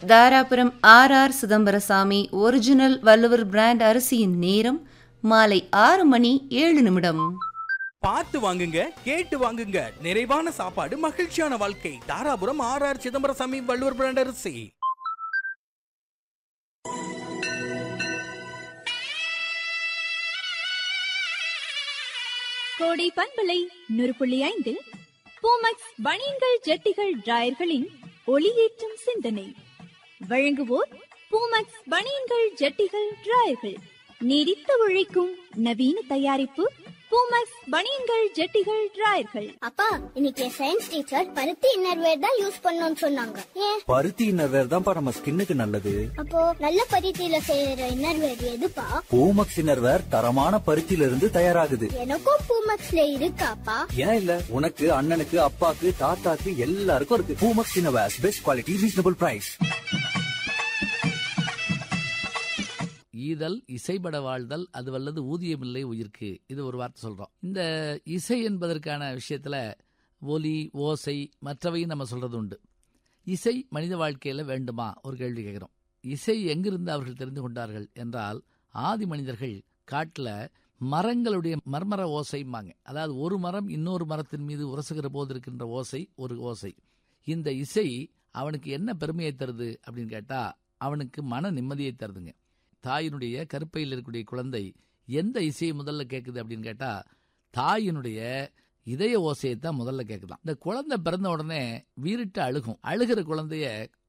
Dharapuram R R Chidambarasamy original Valluvar brand அரிசியின் நேரம் மாலை ஆறு மணி ஏழு நிமிடம் பார்த்து வாங்குங்க கேட்டு வாங்குங்க நிறைவான சாப்பாடு மகிழ்ச்சியான வாழ்க்கை Dharapuram R R Chidambarasamy Valluvar brand அரிசி கோடை பண்பலை நூறு புள்ளி ஐந்தில் பூமக்ஸ் பனியன்கள் ஜட்டிகள் டிராயர்களின் ஒளியேற்றும் சிந்தனை வழங்குவோர் பூமக்ஸ் பனியன்கள் ஜட்டிகள் டிராயர்கள் நீடித்து உழைக்கும் நவீன தயாரிப்பு பூமக்ஸ் பனியன்கள் ஜட்டிகள் டிராயர்கள் அப்பா இன்னைக்கு சயின்ஸ் டீச்சர் பருத்தி இன்னர்வேர் தான் யூஸ் பண்ணணும்னு சொன்னாங்க ஏன் பருத்தி இன்னர்வேர் தான்ப்பா நம்ம ஸ்கின்னுக்கு நல்லது அப்போ நல்ல பருத்தியில செய்யற இன்னர்வேர் எதுப்பா பூமக்ஸ் இன்னர்வேர் தரமான பருத்தியில இருந்து தயாராகுது எனக்கும் பூமக்ஸ்ல இருக்காப்பா ஏன் இல்ல உனக்கு அண்ணனுக்கு அப்பாக்கு தாத்தாக்கு எல்லாருக்கும் இருக்கு Poomex innerwear best quality reasonable price ஈதல் இசைபட வாழ்தல் அது வல்லது ஊதியமில்லை உயிர்க்கு இது ஒரு வார்த்தை சொல்றோம் இந்த இசை என்பதற்கான விஷயத்துல ஒலி ஓசை மற்றவையும் நம்ம சொல்றது உண்டு இசை மனித வாழ்க்கையில வேண்டுமா ஒரு கேள்வி கேட்கிறோம் இசை எங்கிருந்து அவர்கள் தெரிந்து கொண்டார்கள் என்றால் ஆதி மனிதர்கள் காட்டுல மரங்களுடைய மர்மர ஓசைம்பாங்க அதாவது ஒரு மரம் இன்னொரு மரத்தின் மீது உரசுகிற போது இருக்கின்ற ஓசை ஒரு ஓசை இந்த இசை அவனுக்கு என்ன பெருமையை தருது அப்படின்னு கேட்டா அவனுக்கு மன நிம்மதியை தருதுங்க தாயினுடைய கருப்பையில் இருக்கக்கூடிய குழந்தை எந்த இசையை முதல்ல கேட்குது அப்படின்னு கேட்டா தாயினுடைய இதய ஓசையை தான் முதல்ல கேட்குதான் இந்த குழந்தை பிறந்த உடனே வீறிட்டு அழுகும் அழுகிற குழந்தைய